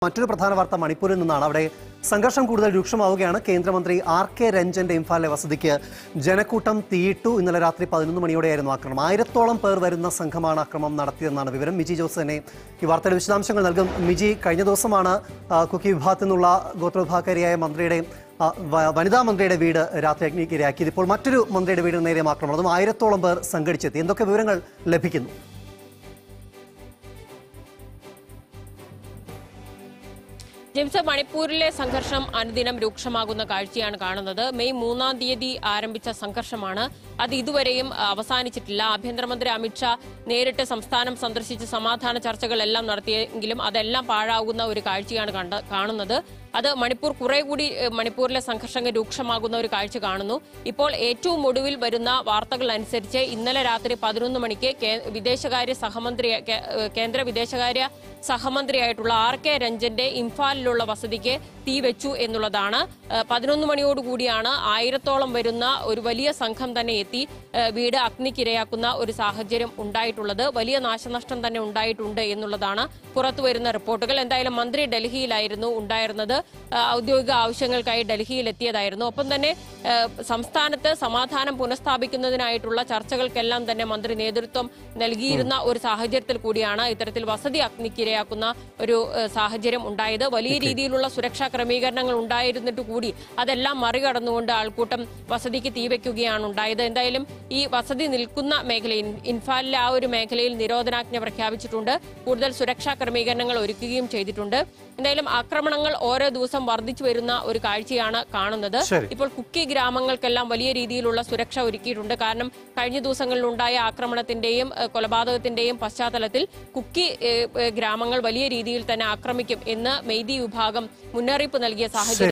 മറ്റൊരു പ്രധാന വാർത്ത മണിപ്പൂരിൽ നിന്നാണ് അവിടെ സംഘർഷം കൂടുതൽ രൂക്ഷമാവുകയാണ് കേന്ദ്രമന്ത്രി ആർ കെ രഞ്ജന്റെ ഇംഫാലിലെ വസതിക്ക് ജനക്കൂട്ടം തീയിട്ടു ഇന്നലെ രാത്രി പതിനൊന്ന് മണിയോടെയായിരുന്നു ആക്രമണം ആയിരത്തോളം പേർ വരുന്ന സംഘമാണ് ആക്രമണം നടത്തിയതെന്നാണ് വിവരം മിജി ജോസ് തന്നെ ഈ വാർത്തയുടെ വിശദാംശങ്ങൾ നൽകും മിജി കഴിഞ്ഞ ദിവസമാണ് ആ, കുക്കി വിഭാഗത്തിൽ നിന്നുള്ള ഗോത്രവിഭാഗക്കാരിയായ മന്ത്രിയുടെ ആ, വ- വനിതാ മന്ത്രിയുടെ വീട് രാത്രി അഗ്നിക്കിരയാക്കിയത് ഇപ്പോൾ മറ്റൊരു മന്ത്രിയുടെ വീടിന് നേരെ ആക്രമണം അതും ആയിരത്തോളം പേർ സംഘടിച്ചെത്തി എന്തൊക്കെ വിവരങ്ങൾ ലഭിക്കുന്നു ജെയിംസ് മണിപ്പൂരിലെ സംഘർഷം അനുദിനം രൂക്ഷമാകുന്ന കാഴ്ചയാണ് കാണുന്നത് മെയ് മൂന്നാം തീയതി ആരംഭിച്ച സംഘർഷമാണ് അത് ഇതുവരെയും ആ, അവസാനിച്ചിട്ടില്ല ആഭ്യന്തരമന്ത്രി അമിത്ഷാ നേരിട്ട് സംസ്ഥാനം സന്ദർശിച്ച് സമാധാന ചർച്ചകളെല്ലാം നടത്തിയെങ്കിലും അതെല്ലാം പാഴാകുന്ന ഒരു കാഴ്ചയാണ് കണ്ട കാണുന്നത് അത് മണിപ്പൂർ കുറെ കൂടി ഏ, മണിപ്പൂരിലെ സംഘർഷങ്ങൾ രൂക്ഷമാകുന്ന ഒരു കാഴ്ച കാണുന്നു ഇപ്പോൾ ഏറ്റവും ഒടുവിൽ വരുന്ന വാർത്തകൾ അനുസരിച്ച് ഇന്നലെ രാത്രി പതിനൊന്ന് മണിക്ക് കേ- വിദേശകാര്യ സഹമന്ത്രി കേ- ഏ, കേന്ദ്ര വിദേശകാര്യ സഹമന്ത്രിയായിട്ടുള്ള ആർ കെ രഞ്ജന്റെ ഇംഫാലിലുള്ള വസതിക്ക് തീ വെച്ചു എന്നുള്ളതാണ് ഏഹ് പതിനൊന്ന് മണിയോടുകൂടിയാണ് ആയിരത്തോളം വരുന്ന ഒരു വലിയ സംഘം തന്നെ എത്തി ഏഹ് വീട് അഗ്നിക്കിരയാക്കുന്ന ഒരു സാഹചര്യം ഉണ്ടായിട്ടുള്ളത് വലിയ നാശനഷ്ടം തന്നെ ഉണ്ടായിട്ടുണ്ട് എന്നുള്ളതാണ് പുറത്തു വരുന്ന റിപ്പോർട്ടുകൾ എന്തായാലും മന്ത്രി ഡൽഹിയിലായിരുന്നു ഉണ്ടായിരുന്നത് ഏഹ് ഔദ്യോഗിക ആവശ്യങ്ങൾക്കായി ഡൽഹിയിൽ എത്തിയതായിരുന്നു ഒപ്പം തന്നെ ഏഹ് സംസ്ഥാനത്ത് സമാധാനം പുനഃസ്ഥാപിക്കുന്നതിനായിട്ടുള്ള ചർച്ചകൾക്കെല്ലാം തന്നെ മന്ത്രി നേതൃത്വം നൽകിയിരുന്ന ഒരു സാഹചര്യത്തിൽ കൂടിയാണ് ഇത്തരത്തിൽ വസതി അഗ്നിക്കിരയാക്കുന്ന ഒരു ഏഹ് സാഹചര്യം ഉണ്ടായത് വലിയ രീതിയിലുള്ള സുരക്ഷാ ക്രമീകരണങ്ങൾ ഉണ്ടായിരുന്നിട്ട് കൂടി അതെല്ലാം മറികടന്നുകൊണ്ട് ആൾക്കൂട്ടം വസതിക്ക് തീവെക്കുകയാണ് ഉണ്ടായത് എന്തായാലും ഈ വസതി നിൽക്കുന്ന മേഖലയിൽ ഇൻഫാലിലെ ആ ഒരു മേഖലയിൽ നിരോധനാജ്ഞ പ്രഖ്യാപിച്ചിട്ടുണ്ട് കൂടുതൽ സുരക്ഷാ ക്രമീകരണങ്ങൾ ഒരുക്കുകയും ചെയ്തിട്ടുണ്ട് എന്തായാലും ആക്രമണങ്ങൾ ഓരോ ദിവസം വർദ്ധിച്ചു വരുന്ന ഒരു കാഴ്ചയാണ് കാണുന്നത് ശരി. ഇപ്പോൾ കുക്കി ഗ്രാമങ്ങൾക്കെല്ലാം വലിയ രീതിയിലുള്ള സുരക്ഷ ഒരുക്കിയിട്ടുണ്ട് കാരണം കഴിഞ്ഞ ദിവസങ്ങളിൽ ഉണ്ടായ ആക്രമണത്തിന്റെയും ഏഹ്, കൊലപാതകത്തിന്റെയും പശ്ചാത്തലത്തിൽ കുക്കി ഏഹ്, ഏഹ്, ഗ്രാമങ്ങൾ വലിയ രീതിയിൽ തന്നെ ആക്രമിക്കും എന്ന് മെയ്തി വിഭാഗം മുന്നറിയിപ്പ് നൽകിയ സാഹചര്യം